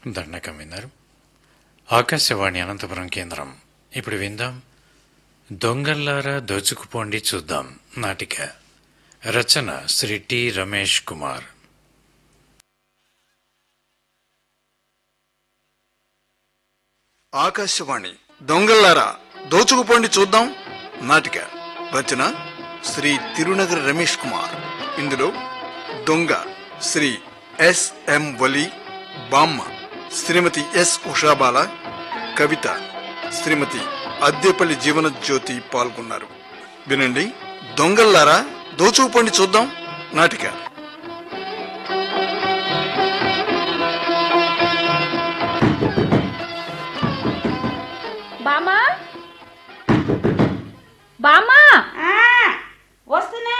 దండకం విన్నారు ఆకాశవాణి అనంతపురం కేంద్రం ఇప్పుడు విందాం దొంగల్లారా దోచుకుపోండి చూద్దాం నాటిక రచన శ్రీ టి రమేష్ కుమార్ ఆకాశవాణి దొంగల్లారా దోచుకుపోండి చూద్దాం నాటిక రచన శ్రీ తిరునగర రమేష్ కుమార్ ఇందులో దొంగ శ్రీ ఎస్ఎం వలి బామ్మ శ్రీమతి ఎస్ ఉషాబాల కవిత శ్రీమతి అద్దెపల్లి జీవన జ్యోతి పాల్గొన్నారు వినండి దొంగల్లారా దోచుకుపోండి చూద్దాం నాటిక బామా బామా ఆ, వస్తున్నా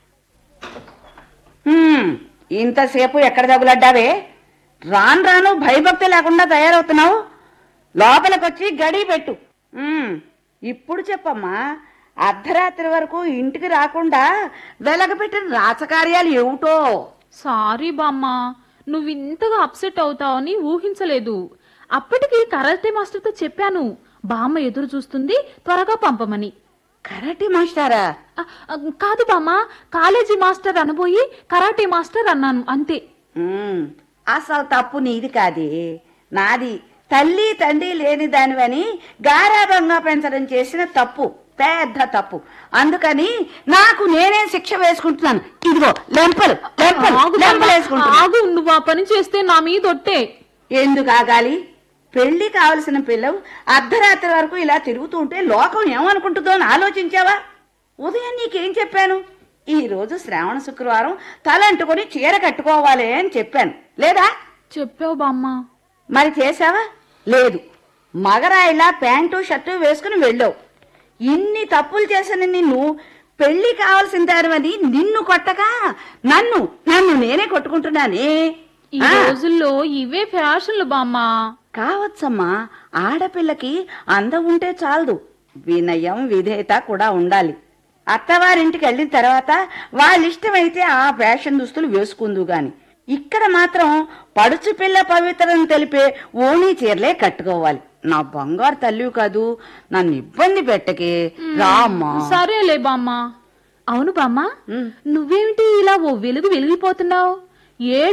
హ్మ్, ఇంతసేపు ఎక్కడ తగులడ్డావే రాను రాను భయభక్తి లేకుండా తయారవుతున్నావు లోపలికొచ్చి గడి పెట్టు హ్మ్, ఇప్పుడు చెప్పమ్మా అర్ధరాత్రి వరకు ఇంటికి రాకుండా వెలగబెట్టిన రాచకార్యాలు ఏమిటో సారీ బామ్మా నువ్వు ఇంతగా అప్సెట్ అవుతావని ఊహించలేదు అప్పటికి కరాటే మాస్టర్తో చెప్పాను బామ్మ ఎదురు చూస్తుంది త్వరగా పంపమని కరాటే మాస్టారా ఆ, ఆ, కాదు బామ్మ కాలేజీ మాస్టర్ అనబోయి కరాటే మాస్టర్ అన్నాను అంతే ఉమ్, అసలు తప్పు నీది కాదే నాది తల్లి తండ్రి లేని దానివని గారాభంగా పెంచడం చేసిన తప్పు పెద్ద తప్పు అందుకని నాకు నేనే శిక్ష వేసుకుంటున్నాను ఇదిగో లెంపలు లెంపలు ఆగు లెంపలు బామ్మ, వేసుకుంటున్నాను ఆగు నువ్వు ఆ పని చేస్తే నా మీద ఒట్టే ఎందుకు ఆగాలి పెళ్లి కావలసిన పిల్లవు అర్ధరాత్రి వరకు ఇలా తిరుగుతూ ఉంటే లోకం ఏమనుకుంటుందో అని ఆలోచించావా ఉదయం నీకేం చెప్పాను ఈ రోజు శ్రావణ శుక్రవారం తలంటుకొని చీర కట్టుకోవాలి అని చెప్పాను లేదా చెప్పావు బామ్మ మరి చేసావా లేదు మగరాయిలా ప్యాంటు షర్టు వేసుకుని వెళ్ళావు ఇన్ని తప్పులు చేసిన నిన్ను పెళ్లి కావాల్సిన దానివని నిన్ను కొట్టగా నన్ను నన్ను నేనే కొట్టుకుంటున్నానే ఈ ఆ, రోజుల్లో ఇవే ఫ్యాషన్లు బామ్మ కావచ్చమ్మా ఆడపిల్లకి అందం ఉంటే చాలదు వినయం విధేయత కూడా ఉండాలి అత్తవారింటికి వెళ్ళిన తర్వాత వాళ్ళిష్టమైతే ఆ ఫ్యాషన్ దుస్తులు వేసుకుందు గాని ఇక్కడ మాత్రం పడుచు పిల్ల పవిత్రను తెలిపే ఓణీ చీరలే కట్టుకోవాలి నా బంగారు తల్లి కాదు నన్ను ఇబ్బంది పెట్టకే రామ్మా సరేలే బామ్మ అవును బామ్మ ఉమ్. నువ్వేమిటి ఇలా ఓ వెలుగు వెలిగిపోతున్నావు ఏ